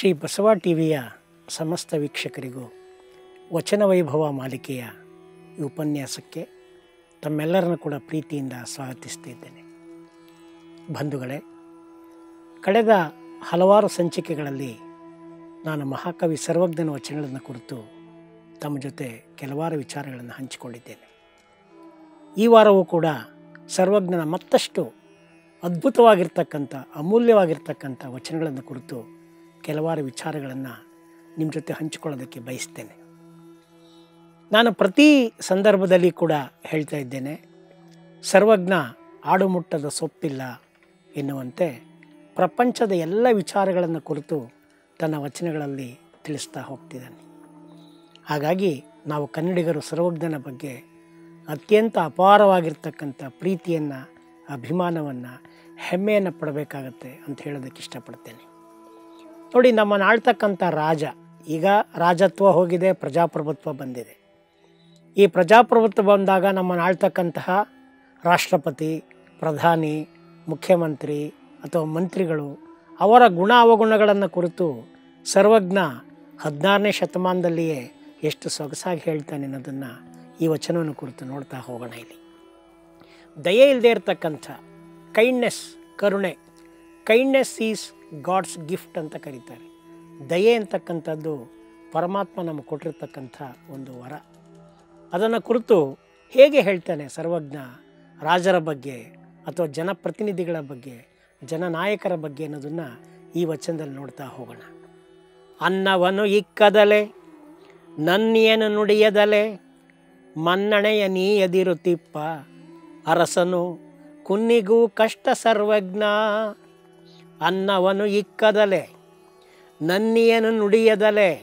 ಶ್ರೀ ಬಸವ ಟಿವಿಯ ಸಮಸ್ತ ವೀಕ್ಷಕರಿಗೂ ವಚನ ವೈಭವ ಮಾಲಿಕೆಯ ಈ ಉಪನ್ಯಾಸಕ್ಕೆ ತಮ್ಮೆಲ್ಲರನ್ನು ಕೂಡ ಪ್ರೀತಿಯಿಂದ ಸ್ವಾಗತಿಸ್ತಿದ್ದೇನೆ ಬಂಧುಗಳೇ ಕಳೆದ ಹಲವಾರು ಸಂಚಿಕೆಗಳಲ್ಲಿ ನಾನು ಮಹಾಕವಿ ಸರ್ವಜ್ಞನ ವಚನಗಳನ್ನು ಕುರಿತು ತಮ್ಮ ಜೊತೆ ಕೆಲವಾರು ವಿಚಾರಗಳನ್ನು ಹಂಚಿಕೊಂಡಿದ್ದೇನೆ ಈ ವಾರವೂ ಕೂಡ ಸರ್ವಜ್ಞನ ಮತ್ತಷ್ಟು ಅದ್ಭುತವಾಗಿರ್ತಕ್ಕಂಥ ಅಮೂಲ್ಯವಾಗಿರ್ತಕ್ಕಂಥ ವಚನಗಳನ್ನು ಕುರಿತು ಕೆಲವಾರು ವಿಚಾರಗಳನ್ನು ನಿಮ್ಮ ಜೊತೆ ಹಂಚಿಕೊಳ್ಳೋದಕ್ಕೆ ಬಯಸ್ತೇನೆ ನಾನು ಪ್ರತಿ ಸಂದರ್ಭದಲ್ಲಿ ಕೂಡ ಹೇಳ್ತಾ ಇದ್ದೇನೆ ಸರ್ವಜ್ಞ ಆಡುಮುಟ್ಟದ ಸೊಪ್ಪಿಲ್ಲ ಎನ್ನುವಂತೆ ಪ್ರಪಂಚದ ಎಲ್ಲ ವಿಚಾರಗಳನ್ನು ಕುರಿತು ತನ್ನ ವಚನಗಳಲ್ಲಿ ತಿಳಿಸ್ತಾ ಹೋಗ್ತಿದ್ದಾನೆ ಹಾಗಾಗಿ ನಾವು ಕನ್ನಡಿಗರು ಸರ್ವಜ್ಞನ ಬಗ್ಗೆ ಅತ್ಯಂತ ಅಪಾರವಾಗಿರ್ತಕ್ಕಂಥ ಪ್ರೀತಿಯನ್ನು ಅಭಿಮಾನವನ್ನು ಹೆಮ್ಮೆಯನ್ನು ಪಡಬೇಕಾಗತ್ತೆ ಅಂತ ಹೇಳೋದಕ್ಕೆ ಇಷ್ಟಪಡ್ತೇನೆ ನೋಡಿ ನಮ್ಮನ್ನು ಆಳ್ತಕ್ಕಂಥ ರಾಜ ಈಗ ರಾಜತ್ವ ಹೋಗಿದೆ ಪ್ರಜಾಪ್ರಭುತ್ವ ಬಂದಿದೆ ಈ ಪ್ರಜಾಪ್ರಭುತ್ವ ಬಂದಾಗ ನಮ್ಮನ್ನು ಆಳ್ತಕ್ಕಂತಹ ರಾಷ್ಟ್ರಪತಿ ಪ್ರಧಾನಿ ಮುಖ್ಯಮಂತ್ರಿ ಅಥವಾ ಮಂತ್ರಿಗಳು ಅವರ ಗುಣ ಅವಗುಣಗಳನ್ನು ಕುರಿತು ಸರ್ವಜ್ಞ ಹದಿನಾರನೇ ಶತಮಾನದಲ್ಲಿಯೇ ಎಷ್ಟು ಸೊಗಸಾಗಿ ಹೇಳ್ತಾನೆ ಅನ್ನೋದನ್ನು ಈ ವಚನವನ್ನು ಕುರಿತು ನೋಡ್ತಾ ಹೋಗೋಣ ಇಲ್ಲಿ ದಯೆ ಇಲ್ಲದೆ ಇರತಕ್ಕಂಥ ಕೈಂಡ್ನೆಸ್ ಕರುಣೆ ಕೈಂಡ್ನೆಸ್ ಈಸ್ ಗಾಡ್ಸ್ ಗಿಫ್ಟ್ ಅಂತ ಕರೀತಾರೆ ದಯೆ ಅಂತಕ್ಕಂಥದ್ದು ಪರಮಾತ್ಮ ನಮಗೆ ಕೊಟ್ಟಿರ್ತಕ್ಕಂಥ ಒಂದು ವರ ಅದನ್ನು ಕುರಿತು ಹೇಗೆ ಹೇಳ್ತಾನೆ ಸರ್ವಜ್ಞ ರಾಜರ ಬಗ್ಗೆ ಅಥವಾ ಜನಪ್ರತಿನಿಧಿಗಳ ಬಗ್ಗೆ ಜನನಾಯಕರ ಬಗ್ಗೆ ಅನ್ನೋದನ್ನು ಈ ವಚನದಲ್ಲಿ ನೋಡ್ತಾ ಹೋಗೋಣ ಅನ್ನವನ್ನು ಇಕ್ಕದಲೆ ನನ್ನಿಯನು ನುಡಿಯದಲೆ ಮನ್ನಣೆಯ ನೀ ಎದಿರು ತಿಪ್ಪ ಅರಸನು ಕುನ್ನಿಗೂ ಕಷ್ಟ ಸರ್ವಜ್ಞ ಅನ್ನವನು ಇಕ್ಕದಲೆ ನನ್ನಿಯನು ನುಡಿಯದಲೆ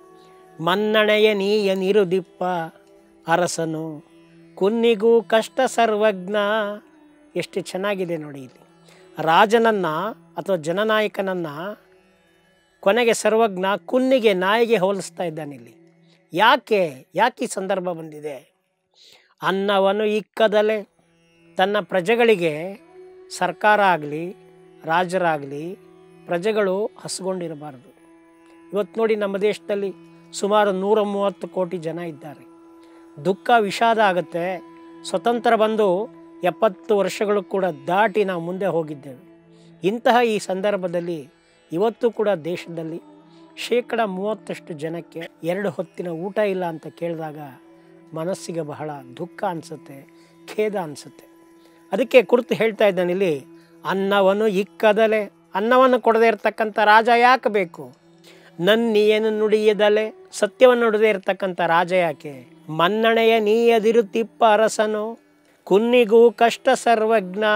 ಮನ್ನಣೆಯ ನೀಯ ನಿರುದಿಪ್ಪ ಅರಸನು ಕುನ್ನಿಗೂ ಕಷ್ಟ ಸರ್ವಜ್ಞ ಎಷ್ಟು ಚೆನ್ನಾಗಿದೆ ನೋಡಿ ಇಲ್ಲಿ ರಾಜನನ್ನು ಅಥವಾ ಜನನಾಯಕನನ್ನು ಕೊನೆಗೆ ಸರ್ವಜ್ಞ ಕುನ್ನಿಗೆ ನಾಯಿಗೆ ಹೋಲಿಸ್ತಾ ಇದ್ದಾನೆ ಇಲ್ಲಿ ಯಾಕೆ ಯಾಕೆ ಈ ಸಂದರ್ಭ ಬಂದಿದೆ ಅನ್ನವನ್ನು ಇಕ್ಕದಲೆ ತನ್ನ ಪ್ರಜೆಗಳಿಗೆ ಸರ್ಕಾರ ಆಗಲಿ ರಾಜರಾಗಲಿ ಪ್ರಜೆಗಳು ಹಸ್ಕೊಂಡಿರಬಾರ್ದು ಇವತ್ತು ನೋಡಿ ನಮ್ಮ ದೇಶದಲ್ಲಿ ಸುಮಾರು ನೂರ ಮೂವತ್ತು ಕೋಟಿ ಜನ ಇದ್ದಾರೆ ದುಃಖ ವಿಷಾದ ಆಗುತ್ತೆ ಸ್ವತಂತ್ರ ಬಂದು ಎಪ್ಪತ್ತು ವರ್ಷಗಳು ಕೂಡ ದಾಟಿ ನಾವು ಮುಂದೆ ಹೋಗಿದ್ದೇವೆ ಇಂತಹ ಈ ಸಂದರ್ಭದಲ್ಲಿ ಇವತ್ತು ಕೂಡ ದೇಶದಲ್ಲಿ ಶೇಕಡ ಮೂವತ್ತಷ್ಟು ಜನಕ್ಕೆ ಎರಡು ಹೊತ್ತಿನ ಊಟ ಇಲ್ಲ ಅಂತ ಕೇಳಿದಾಗ ಮನಸ್ಸಿಗೆ ಬಹಳ ದುಃಖ ಅನಿಸುತ್ತೆ ಖೇದ ಅನಿಸುತ್ತೆ ಅದಕ್ಕೆ ಕುರಿತು ಹೇಳ್ತಾ ಇದ್ದಾನೆ ಇಲ್ಲಿ ಅನ್ನವನ್ನು ಇಕ್ಕದಲೆ ಅನ್ನವನ್ನು ಕೊಡದೇ ಇರತಕ್ಕಂಥ ರಾಜ ಯಾಕೆ ಬೇಕು ನನ್ನಿಯನು ನುಡಿಯದಲೆ ಸತ್ಯವನ್ನು ನುಡದೇ ಇರತಕ್ಕಂಥ ರಾಜ ಯಾಕೆ ಮನ್ನಣೆಯ ನೀಯದಿರುತ್ತಿಪ್ಪ ಅರಸನು ಕುನ್ನಿಗೂ ಕಷ್ಟ ಸರ್ವಜ್ಞ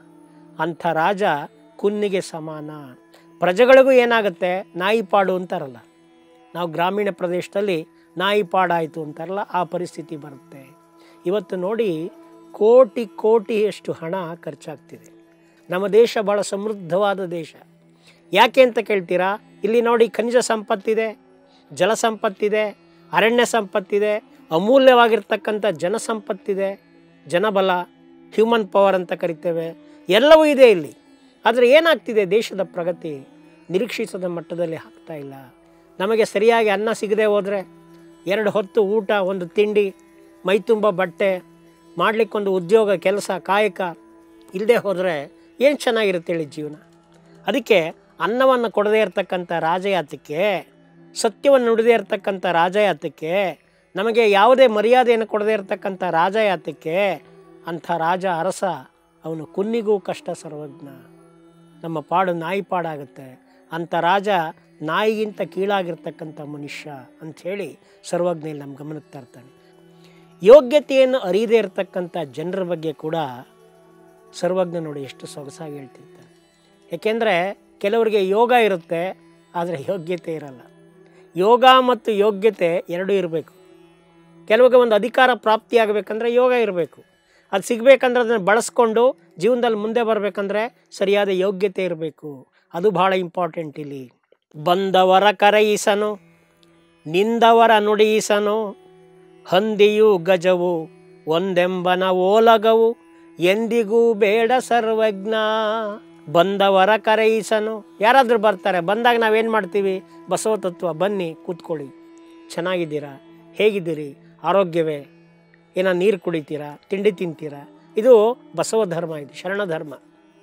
ಅಂಥ ರಾಜ ಕುನ್ನಿಗೆ ಸಮಾನ ಪ್ರಜೆಗಳಿಗೂ ಏನಾಗುತ್ತೆ ನಾಯಿ ಪಾಡು ಅಂತಾರಲ್ಲ ನಾವು ಗ್ರಾಮೀಣ ಪ್ರದೇಶದಲ್ಲಿ ನಾಯಿ ಪಾಡಾಯಿತು ಅಂತಾರಲ್ಲ ಆ ಪರಿಸ್ಥಿತಿ ಬರುತ್ತೆ ಇವತ್ತು ನೋಡಿ ಕೋಟಿ ಕೋಟಿಯಷ್ಟು ಹಣ ಖರ್ಚಾಗ್ತಿದೆ ನಮ್ಮ ದೇಶ ಭಾಳ ಸಮೃದ್ಧವಾದ ದೇಶ ಯಾಕೆ ಅಂತ ಕೇಳ್ತೀರಾ ಇಲ್ಲಿ ನೋಡಿ ಖನಿಜ ಸಂಪತ್ತಿದೆ ಜಲ ಸಂಪತ್ತಿದೆ ಅರಣ್ಯ ಸಂಪತ್ತಿದೆ ಅಮೂಲ್ಯವಾಗಿರ್ತಕ್ಕಂಥ ಜನಸಂಪತ್ತಿದೆ ಜನಬಲ ಹ್ಯೂಮನ್ ಪವರ್ ಅಂತ ಕರಿತೇವೆ ಎಲ್ಲವೂ ಇದೆ ಇಲ್ಲಿ ಆದರೆ ಏನಾಗ್ತಿದೆ ದೇಶದ ಪ್ರಗತಿ ನಿರೀಕ್ಷಿಸದ ಮಟ್ಟದಲ್ಲಿ ಆಗ್ತಾ ಇಲ್ಲ ನಮಗೆ ಸರಿಯಾಗಿ ಅನ್ನ ಸಿಗದೆ ಹೋದರೆ ಎರಡು ಹೊತ್ತು ಊಟ ಒಂದು ತಿಂಡಿ ಮೈತುಂಬ ಬಟ್ಟೆ ಮಾಡಲಿಕ್ಕೊಂದು ಉದ್ಯೋಗ ಕೆಲಸ ಕಾಯಕ ಇಲ್ಲದೆ ಹೋದರೆ ಏನು ಚೆನ್ನಾಗಿರುತ್ತೆ ಹೇಳಿ ಜೀವನ ಅದಕ್ಕೆ ಅನ್ನವನ್ನು ಕೊಡದೇ ಇರತಕ್ಕಂಥ ರಾಜಯಾತಕ್ಕೆ ಸತ್ಯವನ್ನು ನುಡಿದೇ ಇರತಕ್ಕಂಥ ರಾಜಯಾತಕ್ಕೆ ನಮಗೆ ಯಾವುದೇ ಮರ್ಯಾದೆಯನ್ನು ಕೊಡದೇ ಇರತಕ್ಕಂಥ ರಾಜಯಾತಕ್ಕೆ ಅಂಥ ರಾಜ ಅರಸ ಅವನು ಕುನ್ನಿಗೂ ಕಷ್ಟ ಸರ್ವಜ್ಞ ನಮ್ಮ ಪಾಡು ನಾಯಿ ಪಾಡಾಗುತ್ತೆ ಅಂಥ ರಾಜ ನಾಯಿಗಿಂತ ಕೀಳಾಗಿರ್ತಕ್ಕಂಥ ಮನುಷ್ಯ ಅಂಥೇಳಿ ಸರ್ವಜ್ಞಲ್ಲಿ ನಮ್ಮ ಗಮನಕ್ಕೆ ತರ್ತಾನೆ ಯೋಗ್ಯತೆಯನ್ನು ಅರಿಯದೇ ಇರತಕ್ಕಂಥ ಜನರ ಬಗ್ಗೆ ಕೂಡ ಸರ್ವಜ್ಞ ನೋಡಿ ಎಷ್ಟು ಸೊಗಸಾಗಿ ಹೇಳ್ತಿರ್ತಾನೆ ಏಕೆಂದರೆ ಕೆಲವರಿಗೆ ಯೋಗ ಇರುತ್ತೆ ಆದರೆ ಯೋಗ್ಯತೆ ಇರಲ್ಲ ಯೋಗ ಮತ್ತು ಯೋಗ್ಯತೆ ಎರಡೂ ಇರಬೇಕು ಕೆಲವರಿಗೆ ಒಂದು ಅಧಿಕಾರ ಪ್ರಾಪ್ತಿಯಾಗಬೇಕಂದ್ರೆ ಯೋಗ ಇರಬೇಕು ಅದು ಸಿಗಬೇಕಂದ್ರೆ ಅದನ್ನು ಬಳಸ್ಕೊಂಡು ಜೀವನದಲ್ಲಿ ಮುಂದೆ ಬರಬೇಕಂದ್ರೆ ಸರಿಯಾದ ಯೋಗ್ಯತೆ ಇರಬೇಕು ಅದು ಭಾಳ ಇಂಪಾರ್ಟೆಂಟ್ ಇಲ್ಲಿ ಬಂದವರ ಕರೆಯಿಸನು ನಿಂದವರ ನುಡಿಯಿಸನು ಹಂದಿಯು ಗಜವು ಒಂದೆಂಬನ ಓಲಗವು ಎಂದಿಗೂ ಬೇಡ ಸರ್ವಜ್ಞ ಬಂದವರ ಕರೆಯಿಸನು ಯಾರಾದರೂ ಬರ್ತಾರೆ ಬಂದಾಗ ನಾವೇನು ಮಾಡ್ತೀವಿ ಬಸವ ತತ್ವ ಬನ್ನಿ ಕೂತ್ಕೊಳ್ಳಿ ಚೆನ್ನಾಗಿದ್ದೀರಾ ಹೇಗಿದ್ದೀರಿ ಆರೋಗ್ಯವೇ ಏನೋ ನೀರು ಕುಡಿತೀರಾ ತಿಂಡಿ ತಿಂತೀರಾ ಇದು ಬಸವ ಧರ್ಮ ಇದು ಶರಣ ಧರ್ಮ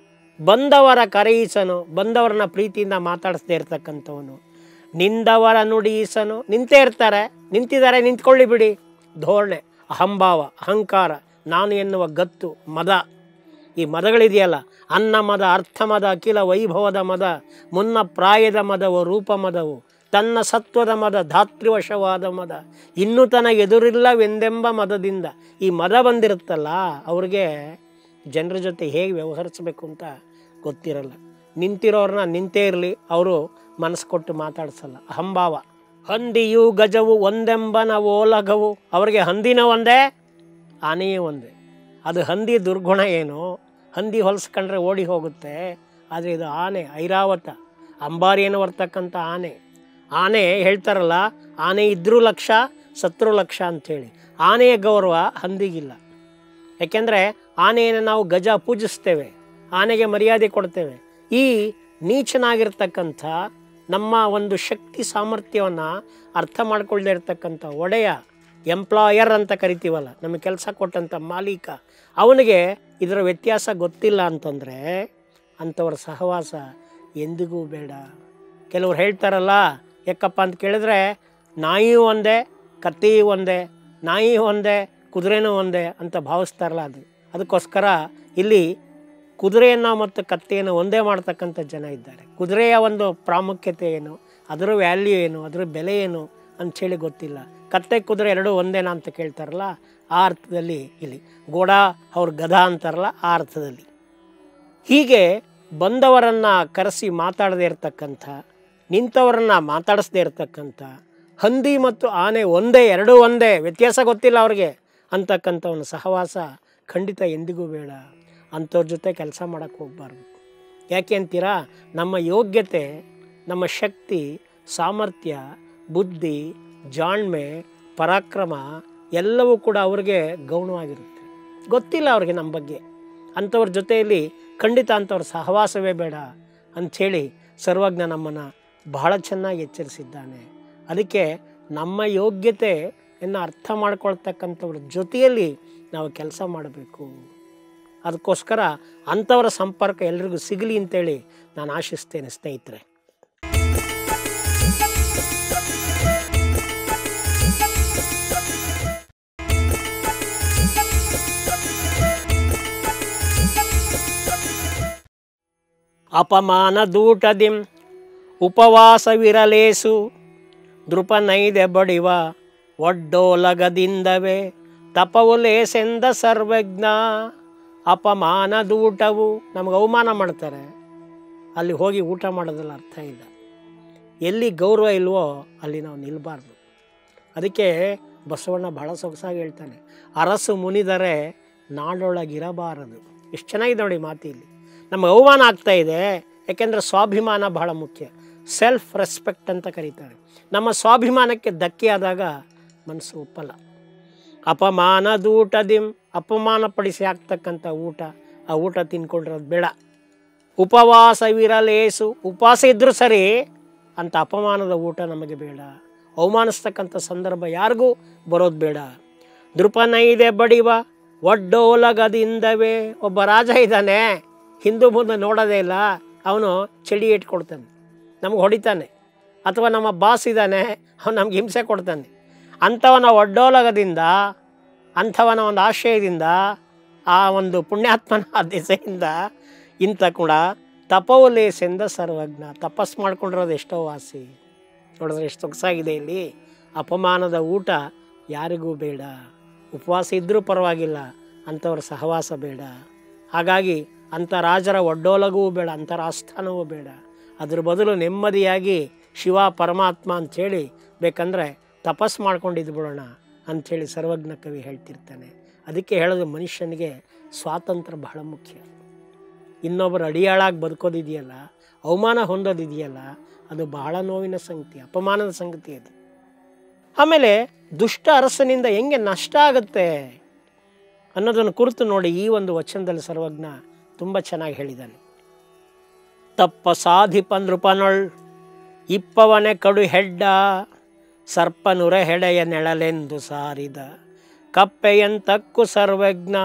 ಬಂದವರ ಕರೆಯಿಸನು ಬಂದವರನ್ನ ಪ್ರೀತಿಯಿಂದ ಮಾತಾಡಿಸ್ದೇ ಇರ್ತಕ್ಕಂಥವನು ನಿಂದವರ ನುಡಿಯಿಸನು ನಿಂತೇ ಇರ್ತಾರೆ ನಿಂತಿದ್ದಾರೆ ನಿಂತ್ಕೊಳ್ಳಿ ಬಿಡಿ ಧೋರಣೆ ಅಹಂಭಾವ ಅಹಂಕಾರ ನಾನು ಎನ್ನುವ ಗತ್ತು ಮದ ಈ ಮದಗಳಿದೆಯಲ್ಲ ಅನ್ನ ಮದ ಅರ್ಥ ಮದ ಅಖಿಲ ವೈಭವದ ಮದ ಮುನ್ನ ಪ್ರಾಯದ ಮದವು ರೂಪ ಮದವು ತನ್ನ ಸತ್ವದ ಮದ ಧಾತೃವಶವಾದ ಮದ ಇನ್ನೂ ತನ ಎದುರಿಲ್ಲವೆಂದೆಂಬ ಮದದಿಂದ ಈ ಮದ ಬಂದಿರುತ್ತಲ್ಲ ಅವ್ರಿಗೆ ಜನರ ಜೊತೆ ಹೇಗೆ ವ್ಯವಹರಿಸಬೇಕು ಅಂತ ಗೊತ್ತಿರಲ್ಲ ನಿಂತಿರೋರನ್ನ ನಿಂತೇ ಇರಲಿ ಅವರು ಮನಸ್ಸು ಕೊಟ್ಟು ಮಾತಾಡ್ಸಲ್ಲ ಅಹಂಭಾವ ಹಂದಿಯು ಗಜವು ಒಂದೆಂಬನ ಓಲಗವು ಅವರಿಗೆ ಹಂದಿನ ಒಂದೇ ಆನೆಯೂ ಒಂದೇ ಅದು ಹಂದಿ ದುರ್ಗುಣ ಏನು ಹಂದಿ ಹೊಲಿಸ್ಕೊಂಡ್ರೆ ಓಡಿ ಹೋಗುತ್ತೆ ಆದರೆ ಇದು ಆನೆ ಐರಾವತ ಅಂಬಾರಿಯನ್ನು ಬರ್ತಕ್ಕಂಥ ಆನೆ ಆನೆ ಹೇಳ್ತಾರಲ್ಲ ಆನೆ ಇದ್ರೂ ಲಕ್ಷ ಸತ್ರು ಲಕ್ಷ ಅಂಥೇಳಿ ಆನೆಯ ಗೌರವ ಹಂದಿಗಿಲ್ಲ ಯಾಕೆಂದರೆ ಆನೆಯನ್ನು ನಾವು ಗಜ ಪೂಜಿಸ್ತೇವೆ ಆನೆಗೆ ಮರ್ಯಾದೆ ಕೊಡ್ತೇವೆ ಈ ನೀಚನಾಗಿರ್ತಕ್ಕಂಥ ನಮ್ಮ ಒಂದು ಶಕ್ತಿ ಸಾಮರ್ಥ್ಯವನ್ನು ಅರ್ಥ ಮಾಡ್ಕೊಳ್ಳದೆ ಇರ್ತಕ್ಕಂಥ ಒಡೆಯ ಎಂಪ್ಲಾಯರ್ ಅಂತ ಕರಿತೀವಲ್ಲ ನಮಗೆ ಕೆಲಸ ಕೊಟ್ಟಂಥ ಮಾಲೀಕ ಅವನಿಗೆ ಇದರ ವ್ಯತ್ಯಾಸ ಗೊತ್ತಿಲ್ಲ ಅಂತಂದರೆ ಅಂಥವ್ರ ಸಹವಾಸ ಎಂದಿಗೂ ಬೇಡ ಕೆಲವ್ರು ಹೇಳ್ತಾರಲ್ಲ ಯಾಕಪ್ಪ ಅಂತ ಕೇಳಿದ್ರೆ ನಾಯಿಯೂ ಒಂದೇ ಕತ್ತೆಯೂ ಒಂದೇ ನಾಯಿ ಒಂದೇ ಕುದುರೆನೂ ಒಂದೇ ಅಂತ ಭಾವಿಸ್ತಾರಲ್ಲ ಅದು ಅದಕ್ಕೋಸ್ಕರ ಇಲ್ಲಿ ಕುದುರೆಯನ್ನು ಮತ್ತು ಕತ್ತೆಯನ್ನು ಒಂದೇ ಮಾಡ್ತಕ್ಕಂಥ ಜನ ಇದ್ದಾರೆ ಕುದುರೆಯ ಒಂದು ಪ್ರಾಮುಖ್ಯತೆ ಏನು ಅದರ ವ್ಯಾಲ್ಯೂ ಏನು ಅದರ ಬೆಲೆ ಏನು ಅಂಥೇಳಿ ಗೊತ್ತಿಲ್ಲ ಕತ್ತೆ ಕುದುರೆ ಎರಡೂ ಒಂದೇನಾ ಅಂತ ಕೇಳ್ತಾರಲ್ಲ ಆ ಅರ್ಥದಲ್ಲಿ ಇಲ್ಲಿ ಗೋಡ ಅವ್ರ ಗದ ಅಂತಾರಲ್ಲ ಆ ಅರ್ಥದಲ್ಲಿ ಹೀಗೆ ಬಂದವರನ್ನು ಕರೆಸಿ ಮಾತಾಡದೇ ಇರತಕ್ಕಂಥ ನಿಂತವರನ್ನು ಮಾತಾಡಿಸ್ದೇ ಇರತಕ್ಕಂಥ ಹಂದಿ ಮತ್ತು ಆನೆ ಒಂದೇ ಎರಡೂ ಒಂದೇ ವ್ಯತ್ಯಾಸ ಗೊತ್ತಿಲ್ಲ ಅವ್ರಿಗೆ ಅಂತಕ್ಕಂಥವನ ಸಹವಾಸ ಖಂಡಿತ ಎಂದಿಗೂ ಬೇಡ ಅಂಥವ್ರ ಜೊತೆ ಕೆಲಸ ಮಾಡೋಕ್ಕೆ ಹೋಗಬಾರ್ದು ಯಾಕೆ ಅಂತೀರಾ ನಮ್ಮ ಯೋಗ್ಯತೆ ನಮ್ಮ ಶಕ್ತಿ ಸಾಮರ್ಥ್ಯ ಬುದ್ಧಿ ಜಾಣ್ಮೆ ಪರಾಕ್ರಮ ಎಲ್ಲವೂ ಕೂಡ ಅವ್ರಿಗೆ ಗೌಣವಾಗಿರುತ್ತೆ ಗೊತ್ತಿಲ್ಲ ಅವ್ರಿಗೆ ನಮ್ಮ ಬಗ್ಗೆ ಅಂಥವ್ರ ಜೊತೆಯಲ್ಲಿ ಖಂಡಿತ ಅಂಥವ್ರ ಸಹವಾಸವೇ ಬೇಡ ಅಂಥೇಳಿ ಸರ್ವಜ್ಞ ನಮ್ಮನ್ನು ಬಹಳ ಚೆನ್ನಾಗಿ ಎಚ್ಚರಿಸಿದ್ದಾನೆ ಅದಕ್ಕೆ ನಮ್ಮ ಯೋಗ್ಯತೆಯನ್ನು ಅರ್ಥ ಮಾಡ್ಕೊಳ್ತಕ್ಕಂಥವ್ರ ಜೊತೆಯಲ್ಲಿ ನಾವು ಕೆಲಸ ಮಾಡಬೇಕು ಅದಕ್ಕೋಸ್ಕರ ಅಂಥವರ ಸಂಪರ್ಕ ಎಲ್ರಿಗೂ ಸಿಗಲಿ ಅಂತೇಳಿ ನಾನು ಆಶಿಸ್ತೇನೆ ಸ್ನೇಹಿತರೆ ಅಪಮಾನ ದೂಟದಿಂ ಉಪವಾಸವಿರಲೇಸು ದೃಪನೈದೆ ಬಡಿವ ಒಡ್ಡೋಲಗದಿಂದವೇ ತಪವುಲೇಸೆಂದ ಸರ್ವಜ್ಞ ಅಪಮಾನ ದೂಟವು ನಮಗೆ ಅವಮಾನ ಮಾಡ್ತಾರೆ ಅಲ್ಲಿ ಹೋಗಿ ಊಟ ಮಾಡೋದ್ರಲ್ಲಿ ಅರ್ಥ ಇಲ್ಲ ಎಲ್ಲಿ ಗೌರವ ಇಲ್ವೋ ಅಲ್ಲಿ ನಾವು ನಿಲ್ಲಬಾರ್ದು ಅದಕ್ಕೆ ಬಸವಣ್ಣ ಬಹಳ ಸೊಗಸಾಗಿ ಹೇಳ್ತಾನೆ ಅರಸು ಮುನಿದರೆ ನಾಡೊಳಗಿರಬಾರದು ಎಷ್ಟು ಚೆನ್ನಾಗಿದೆ ನೋಡಿ ಮಾತು ಇಲ್ಲಿ ನಮಗೆ ಅವಮಾನ ಆಗ್ತಾ ಇದೆ ಯಾಕೆಂದರೆ ಸ್ವಾಭಿಮಾನ ಬಹಳ ಮುಖ್ಯ ಸೆಲ್ಫ್ ರೆಸ್ಪೆಕ್ಟ್ ಅಂತ ಕರೀತಾರೆ ನಮ್ಮ ಸ್ವಾಭಿಮಾನಕ್ಕೆ ಧಕ್ಕೆ ಆದಾಗ ಮನಸ್ಸು ಒಪ್ಪಲ್ಲ ಅಪಮಾನ ದೂಟದಿಂ ಅಪಮಾನ ಪಡಿಸಿ ಆಗ್ತಕ್ಕಂಥ ಊಟ ಆ ಊಟ ತಿನ್ಕೊಂಡಿರೋದು ಬೇಡ ಉಪವಾಸವಿರಲೇಸು ಉಪವಾಸ ಇದ್ದರೂ ಸರಿ ಅಂತ ಅಪಮಾನದ ಊಟ ನಮಗೆ ಬೇಡ ಅವಮಾನಿಸ್ತಕ್ಕಂಥ ಸಂದರ್ಭ ಯಾರಿಗೂ ಬರೋದು ಬೇಡ ದೃಪನೈದೆ ಬಡಿವ ಒಡ್ಡೋಲಗದಿಂದವೇ ಒಬ್ಬ ರಾಜ ಇದ್ದಾನೆ ಹಿಂದೂ ಮುಂದೆ ನೋಡೋದೇ ಇಲ್ಲ ಅವನು ಚಳಿ ಇಟ್ಕೊಡ್ತಾನೆ ನಮ್ಗೆ ಹೊಡಿತಾನೆ ಅಥವಾ ನಮ್ಮ ಬಾಸ್ ಇದ್ದಾನೆ ಅವನು ನಮ್ಗೆ ಹಿಂಸೆ ಕೊಡ್ತಾನೆ ಅಂಥವನ ಒಡ್ಡೋಲಗದಿಂದ ಅಂಥವನ ಒಂದು ಆಶ್ರಯದಿಂದ ಆ ಒಂದು ಪುಣ್ಯಾತ್ಮನ ದಿಸೆಯಿಂದ ಇಂಥ ಕೂಡ ತಪೋಲೇಸೆಂದ ಸರ್ವಜ್ಞ ತಪಸ್ ಮಾಡ್ಕೊಂಡಿರೋದು ಎಷ್ಟೋ ವಾಸಿ ನೋಡಿದ್ರೆ ಎಷ್ಟು ಸೊಗಸಾಗಿದೆ ಇಲ್ಲಿ ಅಪಮಾನದ ಊಟ ಯಾರಿಗೂ ಬೇಡ ಉಪವಾಸ ಇದ್ದರೂ ಪರವಾಗಿಲ್ಲ ಅಂಥವ್ರ ಸಹವಾಸ ಬೇಡ ಹಾಗಾಗಿ ಅಂಥ ರಾಜರ ಒಡ್ಡೋಲಗೂ ಬೇಡ ಅಂಥರ ಆಸ್ಥಾನವೂ ಬೇಡ ಅದ್ರ ಬದಲು ನೆಮ್ಮದಿಯಾಗಿ ಶಿವ ಪರಮಾತ್ಮ ಅಂಥೇಳಿ ಬೇಕಂದರೆ ತಪಸ್ ಮಾಡ್ಕೊಂಡಿದ್ದು ಬಿಡೋಣ ಅಂಥೇಳಿ ಸರ್ವಜ್ಞ ಕವಿ ಹೇಳ್ತಿರ್ತಾನೆ ಅದಕ್ಕೆ ಹೇಳೋದು ಮನುಷ್ಯನಿಗೆ ಸ್ವಾತಂತ್ರ್ಯ ಬಹಳ ಮುಖ್ಯ ಇನ್ನೊಬ್ಬರು ಅಡಿಯಾಳಾಗಿ ಬದುಕೋದಿದೆಯಲ್ಲ ಅವಮಾನ ಹೊಂದೋದಿದೆಯಲ್ಲ ಅದು ಬಹಳ ನೋವಿನ ಸಂಗತಿ ಅಪಮಾನದ ಸಂಗತಿ ಅದು ಆಮೇಲೆ ದುಷ್ಟ ಅರಸನಿಂದ ಹೆಂಗೆ ನಷ್ಟ ಆಗುತ್ತೆ ಅನ್ನೋದನ್ನು ಕುರಿತು ನೋಡಿ ಈ ಒಂದು ವಚನದಲ್ಲಿ ಸರ್ವಜ್ಞ ತುಂಬ ಚೆನ್ನಾಗಿ ಹೇಳಿದ್ದಾನೆ ತಪ್ಪ ಸಾಧಿಪಂದ್ರುಪನೊಳ್ ಇಪ್ಪವನೆ ಕಡು ಹೆಡ್ಡ ಸರ್ಪನುರ ಹೆಡೆಯ ನೆಳಲೆಂದು ಸಾರಿದ ಕಪ್ಪೆಯಂತಕ್ಕು ಸರ್ವಜ್ಞ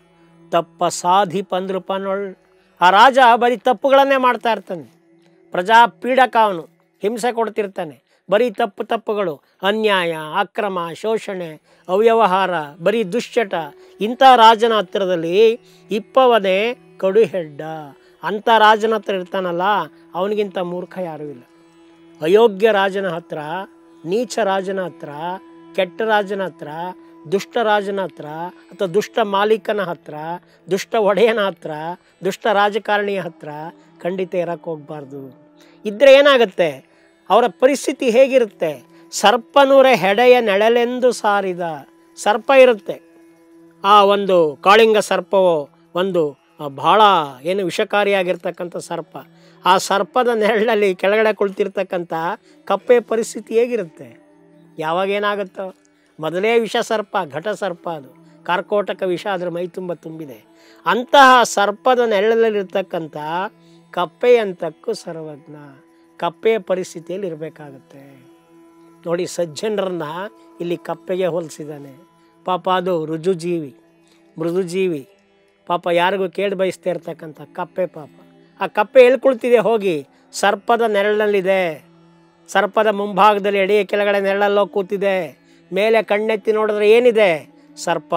ತಪ್ಪ ಸಾಧಿಪಂದ್ರುಪನೊಳ್ ಆ ರಾಜ ಬರೀ ತಪ್ಪುಗಳನ್ನೇ ಮಾಡ್ತಾ ಇರ್ತಾನೆ ಪ್ರಜಾ ಪೀಡಕ ಅವನು ಹಿಂಸೆ ಕೊಡ್ತಿರ್ತಾನೆ ಬರೀ ತಪ್ಪು ತಪ್ಪುಗಳು ಅನ್ಯಾಯ ಅಕ್ರಮ ಶೋಷಣೆ ಅವ್ಯವಹಾರ ಬರೀ ದುಶ್ಚಟ ಇಂಥ ರಾಜನ ಹತ್ತಿರದಲ್ಲಿ ಇಪ್ಪವನೇ ಕಡು ಹೆಡ್ಡ ಅಂಥ ರಾಜನ ಹತ್ರ ಇರ್ತಾನಲ್ಲ ಅವನಿಗಿಂತ ಮೂರ್ಖ ಯಾರೂ ಇಲ್ಲ ಅಯೋಗ್ಯ ರಾಜನ ಹತ್ರ ನೀಚ ರಾಜನ ಹತ್ರ ಕೆಟ್ಟ ರಾಜನ ಹತ್ರ ದುಷ್ಟ ರಾಜನ ಹತ್ರ ಅಥವಾ ದುಷ್ಟ ಮಾಲೀಕನ ಹತ್ರ ದುಷ್ಟ ಒಡೆಯನ ಹತ್ರ ದುಷ್ಟ ರಾಜಕಾರಣಿಯ ಹತ್ರ ಖಂಡಿತ ಇರಕ್ಕೆ ಹೋಗ್ಬಾರ್ದು ಇದ್ರೆ ಏನಾಗುತ್ತೆ ಅವರ ಪರಿಸ್ಥಿತಿ ಹೇಗಿರುತ್ತೆ ಸರ್ಪನೂರ ಹೆಡೆಯ ನೆಳಲೆಂದು ಸಾರಿದ ಸರ್ಪ ಇರುತ್ತೆ ಆ ಒಂದು ಕಾಳಿಂಗ ಸರ್ಪವೋ ಒಂದು ಆ, ಬಹಳ ಏನು ವಿಷಕಾರಿಯಾಗಿರ್ತಕ್ಕಂಥ ಸರ್ಪ ಆ ಸರ್ಪದ ನೆರಳಲ್ಲಿ ಕೆಳಗಡೆ ಕುಳಿತಿರ್ತಕ್ಕಂಥ ಕಪ್ಪೆ ಪರಿಸ್ಥಿತಿ ಹೇಗಿರುತ್ತೆ ಯಾವಾಗ ಏನಾಗುತ್ತೋ ಮೊದಲೇ ವಿಷ ಸರ್ಪ ಘಟ ಸರ್ಪ ಅದು ಕಾರ್ಕೋಟಕ ವಿಷ ಅದರ ಮೈ ತುಂಬ ತುಂಬಿದೆ ಅಂತಹ ಸರ್ಪದ ನೆರಳಲ್ಲಿರ್ತಕ್ಕಂಥ ಕಪ್ಪೆಯಂತಕ್ಕೂ ಸರ್ವಜ್ಞ ಕಪ್ಪೆಯ ಪರಿಸ್ಥಿತಿಯಲ್ಲಿ ಇರಬೇಕಾಗುತ್ತೆ ನೋಡಿ ಸಜ್ಜನರನ್ನ ಇಲ್ಲಿ ಕಪ್ಪೆಗೆ ಹೋಲಿಸಿದ್ದಾನೆ ಪಾಪ ಅದು ರುಜುಜೀವಿ ಮೃದುಜೀವಿ ಪಾಪ ಯಾರಿಗೂ ಕೇಳಿ ಬಯಸ್ತಾ ಇರ್ತಕ್ಕಂಥ ಕಪ್ಪೆ ಪಾಪ ಆ ಕಪ್ಪೆ ಎಲ್ಲಿ ಕುಳಿತಿದೆ ಹೋಗಿ ಸರ್ಪದ ನೆರಳಿನಲ್ಲಿದೆ ಸರ್ಪದ ಮುಂಭಾಗದಲ್ಲಿ ಎಡೆಯ ಕೆಳಗಡೆ ನೆರಳಲ್ಲೋ ಕೂತಿದೆ ಮೇಲೆ ಕಣ್ಣೆತ್ತಿ ನೋಡಿದ್ರೆ ಏನಿದೆ ಸರ್ಪ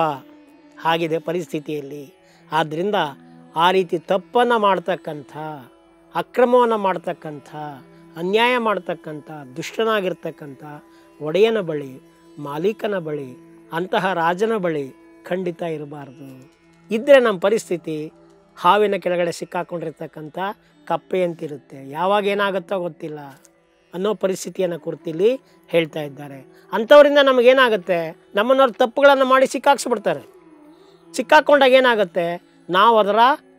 ಆಗಿದೆ ಪರಿಸ್ಥಿತಿಯಲ್ಲಿ ಆದ್ದರಿಂದ ಆ ರೀತಿ ತಪ್ಪನ್ನು ಮಾಡ್ತಕ್ಕಂಥ ಅಕ್ರಮವನ್ನು ಮಾಡ್ತಕ್ಕಂಥ ಅನ್ಯಾಯ ಮಾಡ್ತಕ್ಕಂಥ ದುಷ್ಟನಾಗಿರ್ತಕ್ಕಂಥ ಒಡೆಯನ ಬಳಿ ಮಾಲೀಕನ ಬಳಿ ಅಂತಹ ರಾಜನ ಬಳಿ ಖಂಡಿತ ಇರಬಾರ್ದು ಇದ್ದರೆ ನಮ್ಮ ಪರಿಸ್ಥಿತಿ ಹಾವಿನ ಕೆಳಗಡೆ ಸಿಕ್ಕಾಕೊಂಡಿರ್ತಕ್ಕಂಥ ಕಪ್ಪೆ ಅಂತಿರುತ್ತೆ ಯಾವಾಗ ಏನಾಗುತ್ತೋ ಗೊತ್ತಿಲ್ಲ ಅನ್ನೋ ಪರಿಸ್ಥಿತಿಯನ್ನು ಕುರಿತಿಲ್ಲಿ ಹೇಳ್ತಾ ಇದ್ದಾರೆ ಅಂಥವರಿಂದ ನಮಗೇನಾಗುತ್ತೆ ನಮ್ಮನ್ನವ್ರು ತಪ್ಪುಗಳನ್ನು ಮಾಡಿ ಸಿಕ್ಕಾಕ್ಸ್ಬಿಡ್ತಾರೆ ಸಿಕ್ಕಾಕೊಂಡಾಗ ಏನಾಗುತ್ತೆ ನಾವು ಅದರ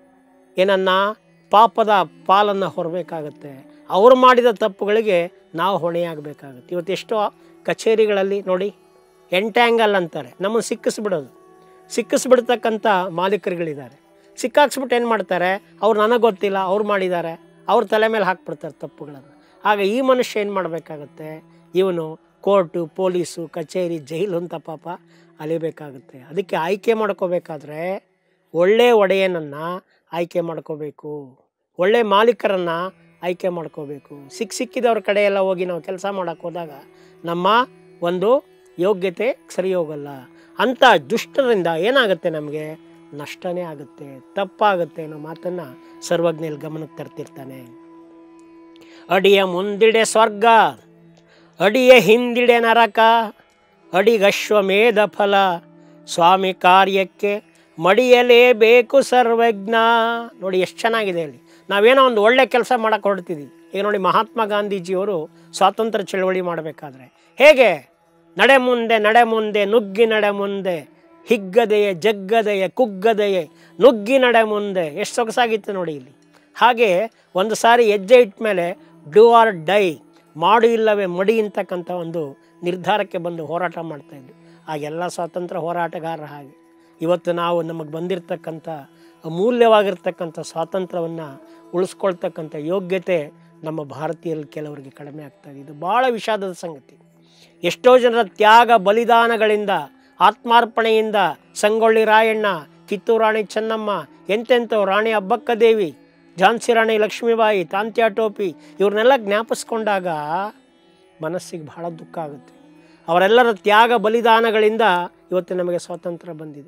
ಏನನ್ನ ಪಾಪದ ಪಾಲನ್ನು ಹೊರಬೇಕಾಗತ್ತೆ ಅವರು ಮಾಡಿದ ತಪ್ಪುಗಳಿಗೆ ನಾವು ಹೊಣೆಯಾಗಬೇಕಾಗುತ್ತೆ ಇವತ್ತು ಎಷ್ಟೋ ಕಚೇರಿಗಳಲ್ಲಿ ನೋಡಿ ಎಂಟ್ಯಾಂಗಲ್ ಅಂತಾರೆ ನಮ್ಮನ್ನು ಸಿಕ್ಕಿಸ್ಬಿಡೋದು ಸಿಕ್ಕಿಸ್ಬಿಡ್ತಕ್ಕಂಥ ಮಾಲೀಕರುಗಳಿದ್ದಾರೆ ಸಿಕ್ಕಾಕ್ಸ್ಬಿಟ್ಟು ಏನು ಮಾಡ್ತಾರೆ ಅವ್ರು ನನಗೆ ಗೊತ್ತಿಲ್ಲ ಅವ್ರು ಮಾಡಿದ್ದಾರೆ ಅವ್ರ ತಲೆ ಮೇಲೆ ಹಾಕ್ಬಿಡ್ತಾರೆ ತಪ್ಪುಗಳನ್ನು ಆಗ ಈ ಮನುಷ್ಯ ಏನು ಮಾಡಬೇಕಾಗತ್ತೆ ಇವನು ಕೋರ್ಟು ಪೊಲೀಸು ಕಚೇರಿ ಜೈಲು ಅಂತ ಪಾಪ ಅಲಿಬೇಕಾಗುತ್ತೆ ಅದಕ್ಕೆ ಆಯ್ಕೆ ಮಾಡ್ಕೋಬೇಕಾದ್ರೆ ಒಳ್ಳೆ ಒಡೆಯನನ್ನು ಆಯ್ಕೆ ಮಾಡ್ಕೋಬೇಕು ಒಳ್ಳೆ ಮಾಲೀಕರನ್ನು ಆಯ್ಕೆ ಮಾಡ್ಕೋಬೇಕು ಸಿಕ್ಕ ಸಿಕ್ಕಿದವ್ರ ಕಡೆ ಎಲ್ಲ ಹೋಗಿ ನಾವು ಕೆಲಸ ಮಾಡೋಕ್ಕೆ ಹೋದಾಗ ನಮ್ಮ ಒಂದು ಯೋಗ್ಯತೆ ಸರಿ ಹೋಗಲ್ಲ ಅಂಥ ದುಷ್ಟರಿಂದ ಏನಾಗುತ್ತೆ ನಮಗೆ ನಷ್ಟನೇ ಆಗುತ್ತೆ ತಪ್ಪಾಗುತ್ತೆ ಅನ್ನೋ ಮಾತನ್ನು ಸರ್ವಜ್ಞಲ್ಲಿ ಗಮನಕ್ಕೆ ತರ್ತಿರ್ತಾನೆ ಅಡಿಯ ಮುಂದಿಡೆ ಸ್ವರ್ಗ ಅಡಿಯ ಹಿಂದಿಡೆ ನರಕ ಅಡಿಗಶ್ವಮೇಧ ಫಲ ಸ್ವಾಮಿ ಕಾರ್ಯಕ್ಕೆ ಮಡಿಯಲೇಬೇಕು ಸರ್ವಜ್ಞ ನೋಡಿ ಎಷ್ಟು ಚೆನ್ನಾಗಿದೆ ಅಲ್ಲಿ ನಾವೇನೋ ಒಂದು ಒಳ್ಳೆ ಕೆಲಸ ಮಾಡಕ್ಕೆ ಹೊರಡ್ತಿದ್ವಿ ಈಗ ನೋಡಿ ಮಹಾತ್ಮ ಗಾಂಧೀಜಿಯವರು ಸ್ವಾತಂತ್ರ್ಯ ಚಳವಳಿ ಮಾಡಬೇಕಾದ್ರೆ ಹೇಗೆ ನಡೆ ಮುಂದೆ ನಡೆ ಮುಂದೆ ನುಗ್ಗಿ ನಡೆ ಮುಂದೆ ಹಿಗ್ಗದೆಯೇ ಜಗ್ಗದೆಯೇ ಕುಗ್ಗದೆಯೇ ನುಗ್ಗಿ ನಡೆ ಮುಂದೆ ಎಷ್ಟು ಸೊಗಸಾಗಿತ್ತು ನೋಡಿ ಇಲ್ಲಿ ಹಾಗೆ ಒಂದು ಸಾರಿ ಹೆಜ್ಜೆ ಇಟ್ಟ ಮೇಲೆ ಡೂ ಆರ್ ಡೈ ಮಾಡು ಇಲ್ಲವೇ ಮಡಿ ಅಂತಕ್ಕಂಥ ಒಂದು ನಿರ್ಧಾರಕ್ಕೆ ಬಂದು ಹೋರಾಟ ಮಾಡ್ತಾಯಿದ್ವಿ ಆ ಎಲ್ಲ ಸ್ವಾತಂತ್ರ್ಯ ಹೋರಾಟಗಾರರ ಹಾಗೆ ಇವತ್ತು ನಾವು ನಮಗೆ ಬಂದಿರತಕ್ಕಂಥ ಅಮೂಲ್ಯವಾಗಿರ್ತಕ್ಕಂಥ ಸ್ವಾತಂತ್ರ್ಯವನ್ನು ಉಳಿಸ್ಕೊಳ್ತಕ್ಕಂಥ ಯೋಗ್ಯತೆ ನಮ್ಮ ಭಾರತೀಯರಲ್ಲಿ ಕೆಲವರಿಗೆ ಕಡಿಮೆ ಆಗ್ತಾಯಿದೆ ಇದು ಭಾಳ ವಿಷಾದದ ಸಂಗತಿ ಎಷ್ಟೋ ಜನರ ತ್ಯಾಗ ಬಲಿದಾನಗಳಿಂದ ಆತ್ಮಾರ್ಪಣೆಯಿಂದ ಸಂಗೊಳ್ಳಿ ರಾಯಣ್ಣ ಕಿತ್ತೂರು ರಾಣಿ ಚೆನ್ನಮ್ಮ ಎಂತೆಂಥವು ರಾಣಿ ಅಬ್ಬಕ್ಕ ದೇವಿ ಝಾನ್ಸಿ ರಾಣಿ ಲಕ್ಷ್ಮೀಬಾಯಿ ತಾಂತ್ಯಾ ಟೋಪಿ ಇವ್ರನ್ನೆಲ್ಲ ಜ್ಞಾಪಿಸ್ಕೊಂಡಾಗ ಮನಸ್ಸಿಗೆ ಬಹಳ ದುಃಖ ಆಗುತ್ತೆ ಅವರೆಲ್ಲರ ತ್ಯಾಗ ಬಲಿದಾನಗಳಿಂದ ಇವತ್ತು ನಮಗೆ ಸ್ವಾತಂತ್ರ್ಯ ಬಂದಿದೆ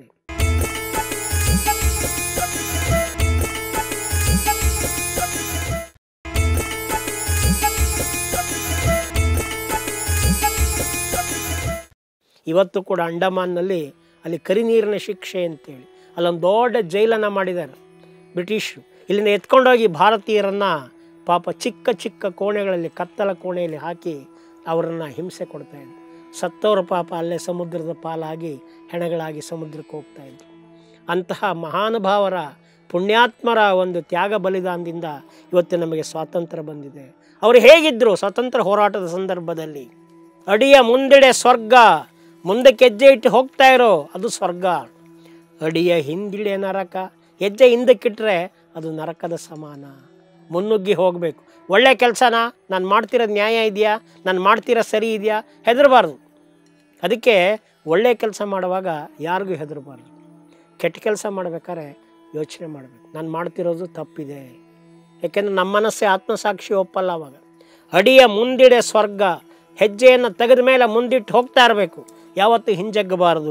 ಇವತ್ತು ಕೂಡ ಅಂಡಮಾನ್ನಲ್ಲಿ ಅಲ್ಲಿ ಕರಿನೀರಿನ ಶಿಕ್ಷೆ ಅಂತೇಳಿ ಅಲ್ಲೊಂದು ದೊಡ್ಡ ಜೈಲನ್ನು ಮಾಡಿದ್ದಾರೆ ಬ್ರಿಟಿಷರು ಇಲ್ಲಿಂದ ಎತ್ಕೊಂಡೋಗಿ ಭಾರತೀಯರನ್ನು ಪಾಪ ಚಿಕ್ಕ ಚಿಕ್ಕ ಕೋಣೆಗಳಲ್ಲಿ ಕತ್ತಲ ಕೋಣೆಯಲ್ಲಿ ಹಾಕಿ ಅವರನ್ನು ಹಿಂಸೆ ಕೊಡ್ತಾಯಿದ್ರು ಸತ್ತವರ ಪಾಪ ಅಲ್ಲೇ ಸಮುದ್ರದ ಪಾಲಾಗಿ ಹೆಣಗಳಾಗಿ ಸಮುದ್ರಕ್ಕೆ ಹೋಗ್ತಾಯಿದ್ರು ಅಂತಹ ಮಹಾನುಭಾವರ ಪುಣ್ಯಾತ್ಮರ ಒಂದು ತ್ಯಾಗ ಬಲಿದಾನದಿಂದ ಇವತ್ತು ನಮಗೆ ಸ್ವಾತಂತ್ರ್ಯ ಬಂದಿದೆ ಅವರು ಹೇಗಿದ್ದರು ಸ್ವಾತಂತ್ರ್ಯ ಹೋರಾಟದ ಸಂದರ್ಭದಲ್ಲಿ ಅಡಿಯ ಮುಂದೆಡೆ ಸ್ವರ್ಗ ಮುಂದಕ್ಕೆ ಹೆಜ್ಜೆ ಇಟ್ಟು ಹೋಗ್ತಾ ಇರೋ ಅದು ಸ್ವರ್ಗ ಅಡಿಯ ಹಿಂದಿಡೆ ನರಕ ಹೆಜ್ಜೆ ಹಿಂದಕ್ಕಿಟ್ರೆ ಅದು ನರಕದ ಸಮಾನ ಮುನ್ನುಗ್ಗಿ ಹೋಗಬೇಕು ಒಳ್ಳೆ ಕೆಲಸನ ನಾನು ಮಾಡ್ತಿರೋದು ನ್ಯಾಯ ಇದೆಯಾ ನಾನು ಮಾಡ್ತಿರೋ ಸರಿ ಇದೆಯಾ ಹೆದರಬಾರ್ದು ಅದಕ್ಕೆ ಒಳ್ಳೆ ಕೆಲಸ ಮಾಡುವಾಗ ಯಾರಿಗೂ ಹೆದರಬಾರ್ದು ಕೆಟ್ಟ ಕೆಲಸ ಮಾಡ್ಬೇಕಾದ್ರೆ ಯೋಚನೆ ಮಾಡಬೇಕು ನಾನು ಮಾಡ್ತಿರೋದು ತಪ್ಪಿದೆ ಯಾಕೆಂದರೆ ನಮ್ಮ ಮನಸ್ಸೇ ಆತ್ಮಸಾಕ್ಷಿ ಒಪ್ಪಲ್ಲ ಅವಾಗ ಅಡಿಯ ಮುಂದಿಡೆ ಸ್ವರ್ಗ ಹೆಜ್ಜೆಯನ್ನು ತೆಗೆದ ಮೇಲೆ ಮುಂದಿಟ್ಟು ಹೋಗ್ತಾ ಇರಬೇಕು ಯಾವತ್ತೂ ಹಿಂಜಗ್ಗಬಾರದು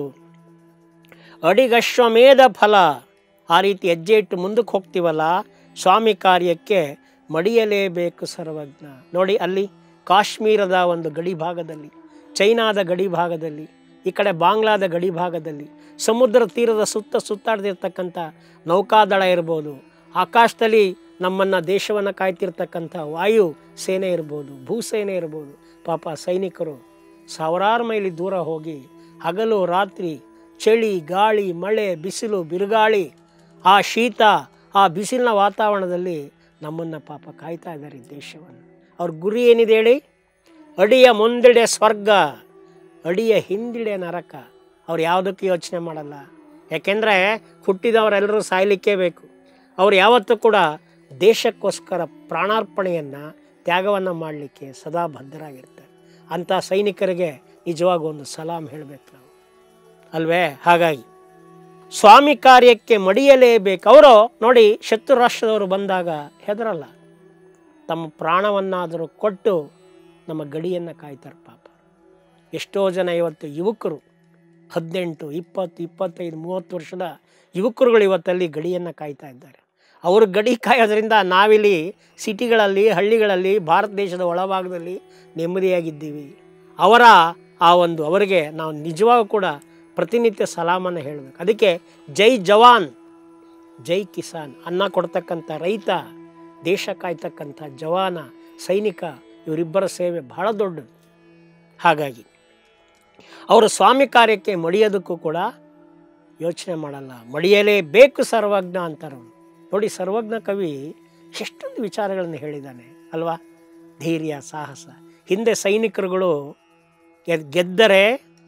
ಅಡಿಗಶ್ವಮೇಧ ಫಲ ಆ ರೀತಿ ಹೆಜ್ಜೆ ಇಟ್ಟು ಮುಂದಕ್ಕೆ ಹೋಗ್ತೀವಲ್ಲ ಸ್ವಾಮಿ ಕಾರ್ಯಕ್ಕೆ ಮಡಿಯಲೇಬೇಕು ಸರ್ವಜ್ಞ ನೋಡಿ ಅಲ್ಲಿ ಕಾಶ್ಮೀರದ ಒಂದು ಗಡಿ ಭಾಗದಲ್ಲಿ ಚೈನಾದ ಗಡಿ ಭಾಗದಲ್ಲಿ ಈ ಕಡೆ ಬಾಂಗ್ಲಾದ ಗಡಿ ಭಾಗದಲ್ಲಿ ಸಮುದ್ರ ತೀರದ ಸುತ್ತ ಸುತ್ತಾಡ್ತಿರ್ತಕ್ಕಂಥ ನೌಕಾದಳ ಇರ್ಬೋದು ಆಕಾಶದಲ್ಲಿ ನಮ್ಮನ್ನು ದೇಶವನ್ನು ಕಾಯ್ತಿರ್ತಕ್ಕಂಥ ವಾಯು ಸೇನೆ ಇರ್ಬೋದು ಭೂಸೇನೆ ಇರ್ಬೋದು ಪಾಪ ಸೈನಿಕರು ಸಾವಿರಾರು ಮೈಲಿ ದೂರ ಹೋಗಿ ಹಗಲು ರಾತ್ರಿ ಚಳಿ ಗಾಳಿ ಮಳೆ ಬಿಸಿಲು ಬಿರುಗಾಳಿ ಆ ಶೀತ ಆ ಬಿಸಿಲಿನ ವಾತಾವರಣದಲ್ಲಿ ನಮ್ಮನ್ನು ಪಾಪ ಕಾಯ್ತಾ ಇದ್ದಾರೆ ಈ ದೇಶವನ್ನು ಅವ್ರ ಗುರಿ ಏನಿದೆ ಹೇಳಿ ಅಡಿಯ ಮುಂದಿಡೆ ಸ್ವರ್ಗ ಅಡಿಯ ಹಿಂದಿಡೆ ನರಕ ಅವ್ರು ಯಾವುದಕ್ಕೂ ಯೋಚನೆ ಮಾಡಲ್ಲ ಯಾಕೆಂದರೆ ಹುಟ್ಟಿದವರೆಲ್ಲರೂ ಸಾಯಲಿಕ್ಕೇ ಬೇಕು ಅವ್ರು ಯಾವತ್ತೂ ಕೂಡ ದೇಶಕ್ಕೋಸ್ಕರ ಪ್ರಾಣಾರ್ಪಣೆಯನ್ನು ತ್ಯಾಗವನ್ನು ಮಾಡಲಿಕ್ಕೆ ಸದಾ ಬದ್ಧರಾಗಿರ್ತಾರೆ ಅಂಥ ಸೈನಿಕರಿಗೆ ನಿಜವಾಗ ಒಂದು ಸಲಾಮ್ ಹೇಳಬೇಕು ನಾವು ಅಲ್ವೇ ಹಾಗಾಗಿ ಸ್ವಾಮಿ ಕಾರ್ಯಕ್ಕೆ ಮಡಿಯಲೇಬೇಕು ಅವರು ನೋಡಿ ಶತ್ರು ರಾಷ್ಟ್ರದವರು ಬಂದಾಗ ಹೆದರಲ್ಲ ತಮ್ಮ ಪ್ರಾಣವನ್ನಾದರೂ ಕೊಟ್ಟು ನಮ್ಮ ಗಡಿಯನ್ನು ಕಾಯ್ತಾರೆ ಪಾಪ ಎಷ್ಟೋ ಜನ ಇವತ್ತು ಯುವಕರು ಹದಿನೆಂಟು ಇಪ್ಪತ್ತು ಇಪ್ಪತ್ತೈದು ಮೂವತ್ತು ವರ್ಷದ ಯುವಕರುಗಳು ಇವತ್ತಲ್ಲಿ ಗಡಿಯನ್ನು ಕಾಯ್ತಾ ಇದ್ದಾರೆ ಅವರು ಗಡಿ ಕಾಯೋದ್ರಿಂದ ನಾವಿಲ್ಲಿ ಸಿಟಿಗಳಲ್ಲಿ ಹಳ್ಳಿಗಳಲ್ಲಿ ಭಾರತ ದೇಶದ ಒಳಭಾಗದಲ್ಲಿ ನೆಮ್ಮದಿಯಾಗಿದ್ದೀವಿ ಅವರ ಆ ಒಂದು ಅವರಿಗೆ ನಾವು ನಿಜವಾಗೂ ಕೂಡ ಪ್ರತಿನಿತ್ಯ ಸಲಾಮನ್ನು ಹೇಳಬೇಕು ಅದಕ್ಕೆ ಜೈ ಜವಾನ್ ಜೈ ಕಿಸಾನ್ ಅನ್ನ ಕೊಡ್ತಕ್ಕಂಥ ರೈತ ದೇಶ ಕಾಯ್ತಕ್ಕಂಥ ಜವಾನ ಸೈನಿಕ ಇವರಿಬ್ಬರ ಸೇವೆ ಬಹಳ ದೊಡ್ಡದು ಹಾಗಾಗಿ ಅವರು ಸ್ವಾಮಿ ಕಾರ್ಯಕ್ಕೆ ಮಡಿಯೋದಕ್ಕೂ ಕೂಡ ಯೋಚನೆ ಮಾಡಲ್ಲ ಮಡಿಯಲೇಬೇಕು ಸರ್ವಜ್ಞ ಅಂತಾರೆ ಅವ್ರು. ನೋಡಿ ಸರ್ವಜ್ಞ ಕವಿ ಎಷ್ಟೊಂದು ವಿಚಾರಗಳನ್ನು ಹೇಳಿದ್ದಾನೆ ಅಲ್ವಾ ಧೈರ್ಯ ಸಾಹಸ ಹಿಂದೆ ಸೈನಿಕರುಗಳು ಗೆದ್- ಗೆದ್ದರೆ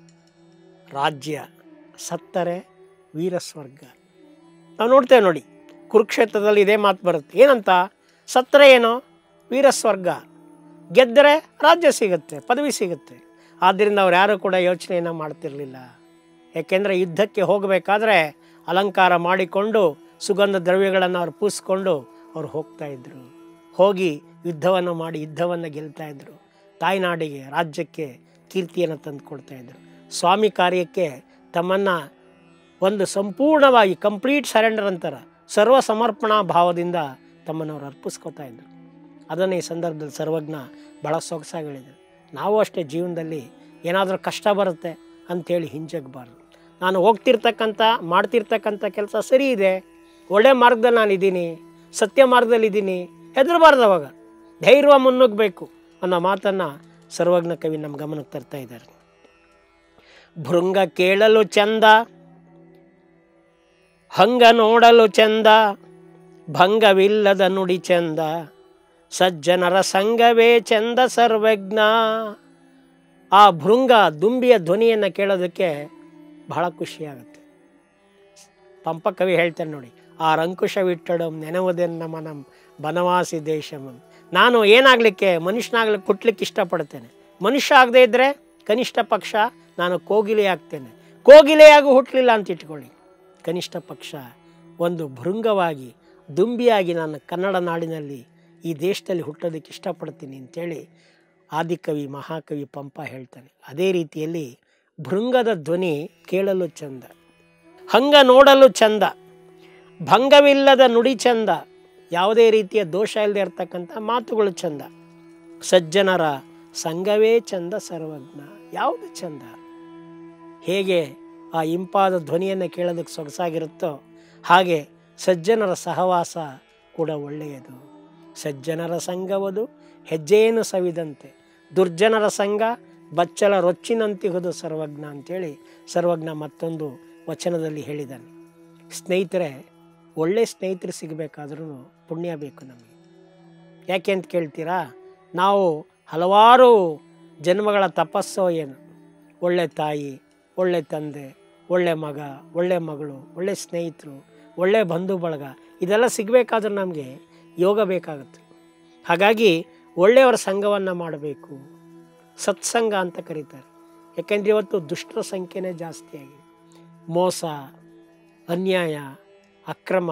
ರಾಜ್ಯ ಸತ್ತರೆ ವೀರಸ್ವರ್ಗ ನಾವು ನೋಡ್ತೇವೆ ನೋಡಿ ಕುರುಕ್ಷೇತ್ರದಲ್ಲಿ ಇದೇ ಮಾತು ಬರುತ್ತೆ ಏನಂತ ಸತ್ತರೆ ಏನೋ ವೀರಸ್ವರ್ಗ ಗೆದ್ದರೆ ರಾಜ್ಯ ಸಿಗುತ್ತೆ ಪದವಿ ಸಿಗುತ್ತೆ ಆದ್ದರಿಂದ ಅವ್ರು ಯಾರೂ ಕೂಡ ಯೋಚನೆಯನ್ನು ಮಾಡ್ತಿರಲಿಲ್ಲ ಯಾಕೆಂದರೆ ಯುದ್ಧಕ್ಕೆ ಹೋಗಬೇಕಾದ್ರೆ ಅಲಂಕಾರ ಮಾಡಿಕೊಂಡು ಸುಗಂಧ ದ್ರವ್ಯಗಳನ್ನು ಅವ್ರು ಪೂಸ್ಕೊಂಡು ಅವ್ರು ಹೋಗ್ತಾ ಇದ್ರು ಹೋಗಿ ಯುದ್ಧವನ್ನು ಮಾಡಿ ಯುದ್ಧವನ್ನು ಗೆಲ್ತಾ ಇದ್ರು ತಾಯ್ನಾಡಿಗೆ ರಾಜ್ಯಕ್ಕೆ ಕೀರ್ತಿಯನ್ನು ತಂದು ಕೊಡ್ತಾ ಇದ್ರು ಸ್ವಾಮಿ ಕಾರ್ಯಕ್ಕೆ ತಮ್ಮನ್ನು ಒಂದು ಸಂಪೂರ್ಣವಾಗಿ ಕಂಪ್ಲೀಟ್ ಸರೆಂಡರ್ ಅಂತಾರೆ ಸರ್ವ ಸಮರ್ಪಣಾ ಭಾವದಿಂದ ತಮ್ಮನ್ನು ಅವ್ರು ಅರ್ಪಿಸ್ಕೋತಾ ಇದ್ರು ಅದನ್ನು ಈ ಸಂದರ್ಭದಲ್ಲಿ ಸರ್ವಜ್ಞ ಭಾಳ ಸೊಗಸಾಗಿ ಹೇಳಿದರು ನಾವು ಅಷ್ಟೇ ಜೀವನದಲ್ಲಿ ಏನಾದರೂ ಕಷ್ಟ ಬರುತ್ತೆ ಅಂಥೇಳಿ ಹಿಂಜಗಬಾರ್ದು ನಾನು ಹೋಗ್ತಿರ್ತಕ್ಕಂಥ ಮಾಡ್ತಿರ್ತಕ್ಕಂಥ ಕೆಲಸ ಸರಿ ಇದೆ ಒಳ್ಳೆ ಮಾರ್ಗದಲ್ಲಿ ನಾನು ಇದ್ದೀನಿ ಸತ್ಯ ಮಾರ್ಗದಲ್ಲಿ ಇದ್ದೀನಿ ಹೆದರಬಾರ್ದು ಅವಾಗ ಧೈರ್ಯ ಮುನ್ನುಗ್ಗಬೇಕು ಅನ್ನೋ ಮಾತನ್ನು ಸರ್ವಜ್ಞ ಕವಿ ನಮ್ಮ ಗಮನಕ್ಕೆ ತರ್ತಾ ಇದ್ದಾರೆ ಭೃಂಗ ಕೇಳಲು ಚಂದ ಹಂಗ ನೋಡಲು ಚಂದ ಭಂಗವಿಲ್ಲದ ನುಡಿ ಚಂದ ಸಜ್ಜನರ ಸಂಘವೇ ಚಂದ ಸರ್ವಜ್ಞ ಆ ಭೃಂಗ ದುಂಬಿಯ ಧ್ವನಿಯನ್ನು ಕೇಳೋದಕ್ಕೆ ಬಹಳ ಖುಷಿಯಾಗುತ್ತೆ ಪಂಪ ಕವಿ ಹೇಳ್ತಾನೆ ನೋಡಿ ಆ ರಂಕುಶವಿಟ್ಟಡಂ ನೆನವುದೆನ್ನ ಮನಂ ಬನವಾಸಿ ದೇಶಮಂ ನಾನು ಏನಾಗಲಿಕ್ಕೆ ಮನುಷ್ಯನಾಗ್ಲಿಕ್ಕೆ ಹುಟ್ಲಿಕ್ಕೆ ಇಷ್ಟಪಡ್ತೇನೆ ಮನುಷ್ಯ ಆಗದೇ ಇದ್ದರೆ ಕನಿಷ್ಠ ಪಕ್ಷ ನಾನು ಕೋಗಿಲೆ ಆಗ್ತೇನೆ ಕೋಗಿಲೆಯಾಗಿ ಹುಟ್ಟಲಿಲ್ಲ ಅಂತ ಇಟ್ಕೊಳ್ಳಿ ಕನಿಷ್ಠ ಪಕ್ಷ ಒಂದು ಭೃಂಗವಾಗಿ ದುಂಬಿಯಾಗಿ ನಾನು ಕನ್ನಡ ನಾಡಿನಲ್ಲಿ ಈ ದೇಶದಲ್ಲಿ ಹುಟ್ಟೋದಕ್ಕೆ ಇಷ್ಟಪಡ್ತೀನಿ ಅಂತೇಳಿ ಆದಿಕವಿ ಮಹಾಕವಿ ಪಂಪ ಹೇಳ್ತಾನೆ ಅದೇ ರೀತಿಯಲ್ಲಿ ಭೃಂಗದ ಧ್ವನಿ ಕೇಳಲು ಚಂದ ಹಂಗ ನೋಡಲು ಚಂದ ಭಂಗವಿಲ್ಲದ ನುಡಿ ಚಂದ ಯಾವುದೇ ರೀತಿಯ ದೋಷ ಇಲ್ಲದೆ ಇರತಕ್ಕಂಥ ಮಾತುಗಳು ಚಂದ ಸಜ್ಜನರ ಸಂಘವೇ ಚಂದ ಸರ್ವಜ್ಞ ಯಾವುದು ಚಂದ ಹೇಗೆ ಆ ಇಂಪಾದ ಧ್ವನಿಯನ್ನು ಕೇಳೋದಕ್ಕೆ ಸೊಗಸಾಗಿರುತ್ತೋ ಹಾಗೆ ಸಜ್ಜನರ ಸಹವಾಸ ಕೂಡ ಒಳ್ಳೆಯದು ಸಜ್ಜನರ ಸಂಘವದು ಹೆಜ್ಜೆಯನ್ನು ಸವಿದಂತೆ ದುರ್ಜನರ ಸಂಘ ಬಚ್ಚಲ ರೊಚ್ಚಿನಂತಿಹುದು ಸರ್ವಜ್ಞ ಅಂತೇಳಿ ಸರ್ವಜ್ಞ ಮತ್ತೊಂದು ವಚನದಲ್ಲಿ ಹೇಳಿದ್ದಾನೆ ಸ್ನೇಹಿತರೆ ಒಳ್ಳೆ ಸ್ನೇಹಿತರು ಸಿಗಬೇಕಾದ್ರೂ ಪುಣ್ಯ ಬೇಕು ನಮಗೆ ಯಾಕೆ ಅಂತ ಕೇಳ್ತೀರಾ ನಾವು ಹಲವಾರು ಜನ್ಮಗಳ ತಪಸ್ಸೋ ಏನು ಒಳ್ಳೆ ತಾಯಿ ಒಳ್ಳೆ ತಂದೆ ಒಳ್ಳೆ ಮಗ ಒಳ್ಳೆ ಮಗಳು ಒಳ್ಳೆ ಸ್ನೇಹಿತರು ಒಳ್ಳೆ ಬಂಧು ಬಳಗ ಇದೆಲ್ಲ ಸಿಗಬೇಕಾದ್ರೂ ನಮಗೆ ಯೋಗ ಬೇಕಾಗುತ್ತೆ ಹಾಗಾಗಿ ಒಳ್ಳೆಯವರ ಸಂಘವನ್ನು ಮಾಡಬೇಕು ಸತ್ಸಂಗ ಅಂತ ಕರೀತಾರೆ ಯಾಕೆಂದರೆ ಇವತ್ತು ದುಷ್ಟರ ಸಂಖ್ಯೆನೇ ಜಾಸ್ತಿ ಆಗಿದೆ ಮೋಸ ಅನ್ಯಾಯ ಅಕ್ರಮ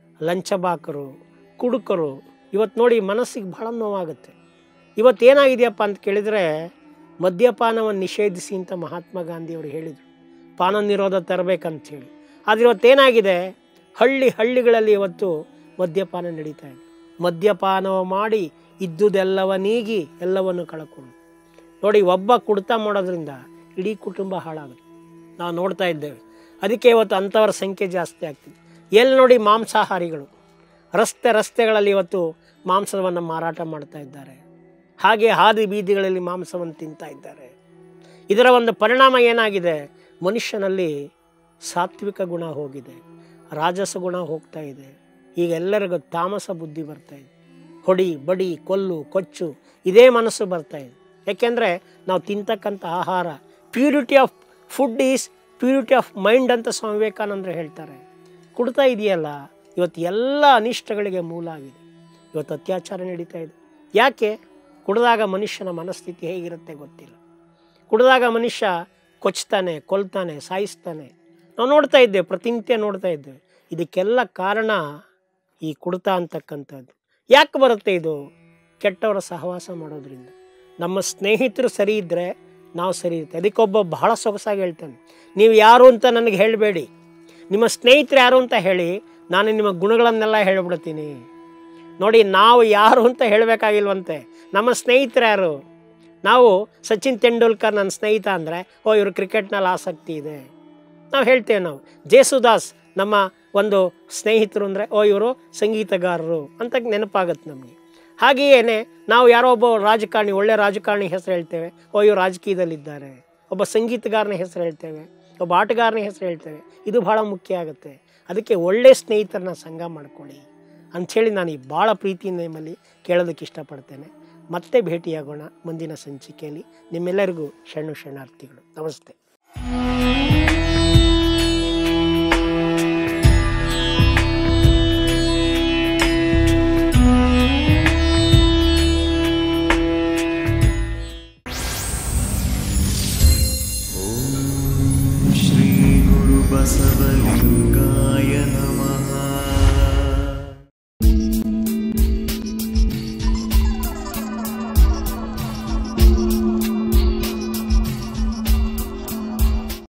ಲಂಚಬಾಕರು ಕುಡುಕರು ಇವತ್ತು ನೋಡಿ ಮನಸ್ಸಿಗೆ ಬಹಳ ನೋವಾಗುತ್ತೆ ಇವತ್ತು ಏನಾಗಿದೆಯಪ್ಪ ಅಂತ ಕೇಳಿದರೆ ಮದ್ಯಪಾನವನ್ನು ನಿಷೇಧಿಸಿ ಅಂತ ಮಹಾತ್ಮ ಗಾಂಧಿಯವರು ಹೇಳಿದರು ಪಾನ ನಿರೋಧ ತರಬೇಕಂತ ಹೇಳಿ ಆದರೆ ಇವತ್ತೇನಾಗಿದೆ ಹಳ್ಳಿ ಹಳ್ಳಿಗಳಲ್ಲಿ ಇವತ್ತು ಮದ್ಯಪಾನ ನಡೀತಾ ಇದೆ ಮದ್ಯಪಾನವ ಮಾಡಿ ಇದ್ದುದೆಲ್ಲವ ನೀಗಿ ಎಲ್ಲವನ್ನು ಕಳ್ಕೊಂಡು ನೋಡಿ ಒಬ್ಬ ಕುಡ್ತ ಮಾಡೋದ್ರಿಂದ ಇಡೀ ಕುಟುಂಬ ಹಾಳಾಗುತ್ತೆ ನಾವು ನೋಡ್ತಾ ಇದ್ದೇವೆ ಅದಕ್ಕೆ ಇವತ್ತು ಅಂಥವರ ಸಂಖ್ಯೆ ಜಾಸ್ತಿ ಆಗ್ತಿದೆ ಎಲ್ಲಿ ನೋಡಿ ಮಾಂಸಾಹಾರಿಗಳು ರಸ್ತೆ ರಸ್ತೆಗಳಲ್ಲಿ ಇವತ್ತು ಮಾಂಸವನ್ನು ಮಾರಾಟ ಮಾಡ್ತಾ ಇದ್ದಾರೆ ಹಾಗೆ ಹಾದಿ ಬೀದಿಗಳಲ್ಲಿ ಮಾಂಸವನ್ನು ತಿಂತಾ ಇದ್ದಾರೆ ಇದರ ಒಂದು ಪರಿಣಾಮ ಏನಾಗಿದೆ ಮನುಷ್ಯನಲ್ಲಿ ಸಾತ್ವಿಕ ಗುಣ ಹೋಗಿದೆ ರಾಜಸ ಗುಣ ಹೋಗ್ತಾ ಇದೆ ಈಗ ಎಲ್ಲರಿಗೂ ತಾಮಸ ಬುದ್ಧಿ ಬರ್ತಾ ಇದೆ ಹೊಡಿ ಬಡಿ ಕೊಲ್ಲು ಕೊಚ್ಚು ಇದೇ ಮನಸ್ಸು ಬರ್ತಾ ಇದೆ ಯಾಕೆಂದರೆ ನಾವು ತಿಂತಕ್ಕಂಥ ಆಹಾರ purity of food is purity of mind ಅಂತ ಸ್ವಾಮಿ ವಿವೇಕಾನಂದರು ಹೇಳ್ತಾರೆ ಕುಡ್ತಾ ಇದೆಯಲ್ಲ ಇವತ್ತು ಎಲ್ಲ ಅನಿಷ್ಟಗಳಿಗೆ ಮೂಲ ಆಗಿದೆ ಇವತ್ತು ಅತ್ಯಾಚಾರ ನಡೀತಾ ಇದೆ ಯಾಕೆ ಕುಡಿದಾಗ ಮನುಷ್ಯನ ಮನಸ್ಥಿತಿ ಹೇಗಿರುತ್ತೆ ಗೊತ್ತಿಲ್ಲ ಕುಡಿದಾಗ ಮನುಷ್ಯ ಕೊಚ್ತಾನೆ ಕೊಲ್ತಾನೆ ಸಾಯಿಸ್ತಾನೆ ನಾವು ನೋಡ್ತಾ ಇದ್ದೇವೆ ಪ್ರತಿನಿತ್ಯ ನೋಡ್ತಾ ಇದ್ದೇವೆ ಇದಕ್ಕೆಲ್ಲ ಕಾರಣ ಈ ಕುಡ್ತ ಅಂತಕ್ಕಂಥದ್ದು ಯಾಕೆ ಬರುತ್ತೆ ಇದು ಕೆಟ್ಟವರ ಸಹವಾಸ ಮಾಡೋದ್ರಿಂದ ನಮ್ಮ ಸ್ನೇಹಿತರು ಸರಿ ಇದ್ದರೆ ನಾವು ಸರಿ ಇರುತ್ತೆ ಅದಕ್ಕೊಬ್ಬ ಬಹಳ ಸೊಗಸಾಗಿ ಹೇಳ್ತಾನೆ ನೀವು ಯಾರು ಅಂತ ನನಗೆ ಹೇಳಬೇಡಿ ನಿಮ್ಮ ಸ್ನೇಹಿತರು ಯಾರು ಅಂತ ಹೇಳಿ ನಾನು ನಿಮ್ಮ ಗುಣಗಳನ್ನೆಲ್ಲ ಹೇಳ್ಬಿಡ್ತೀನಿ ನೋಡಿ ನಾವು ಯಾರು ಅಂತ ಹೇಳಬೇಕಾಗಿಲ್ವಂತೆ ನಮ್ಮ ಸ್ನೇಹಿತರು ಯಾರು ನಾವು ಸಚಿನ್ ತೆಂಡೂಲ್ಕರ್ ನನ್ನ ಸ್ನೇಹಿತ ಅಂದರೆ ಓ ಇವರು ಕ್ರಿಕೆಟ್ನಲ್ಲಿ ಆಸಕ್ತಿ ಇದೆ ನಾವು ಹೇಳ್ತೇವೆ ನಾವು ಜೇಸುದಾಸ್ ನಮ್ಮ ಒಂದು ಸ್ನೇಹಿತರು ಅಂದರೆ ಓ ಇವರು ಸಂಗೀತಗಾರರು ಅಂತ ನೆನಪಾಗತ್ತೆ ನಮಗೆ ಹಾಗೆಯೇ ನಾವು ಯಾರೋ ಒಬ್ಬ ರಾಜಕಾರಣಿ ಒಳ್ಳೆ ರಾಜಕಾರಣಿ ಹೆಸರು ಹೇಳ್ತೇವೆ ಓ ಇವರು ರಾಜಕೀಯದಲ್ಲಿದ್ದಾರೆ ಒಬ್ಬ ಸಂಗೀತಗಾರನ ಹೆಸರು ಹೇಳ್ತೇವೆ ಒಬ್ಬ ಆಟಗಾರನ ಹೆಸರು ಹೇಳ್ತೇವೆ ಇದು ಭಾಳ ಮುಖ್ಯ ಆಗುತ್ತೆ ಅದಕ್ಕೆ ಒಳ್ಳೆ ಸ್ನೇಹಿತರನ್ನ ಸಂಘ ಮಾಡ್ಕೊಳ್ಳಿ ಅಂಥೇಳಿ ನಾನು ಈ ಭಾಳ ಪ್ರೀತಿಯಿಂದ ನಿಮ್ಮಲ್ಲಿ ಕೇಳೋದಕ್ಕೆ ಇಷ್ಟಪಡ್ತೇನೆ ಮತ್ತೆ ಭೇಟಿಯಾಗೋಣ ಮುಂದಿನ ಸಂಚಿಕೆಯಲ್ಲಿ ನಿಮ್ಮೆಲ್ಲರಿಗೂ ಶರಣು ಶರಣಾರ್ಥಿಗಳು ನಮಸ್ತೆ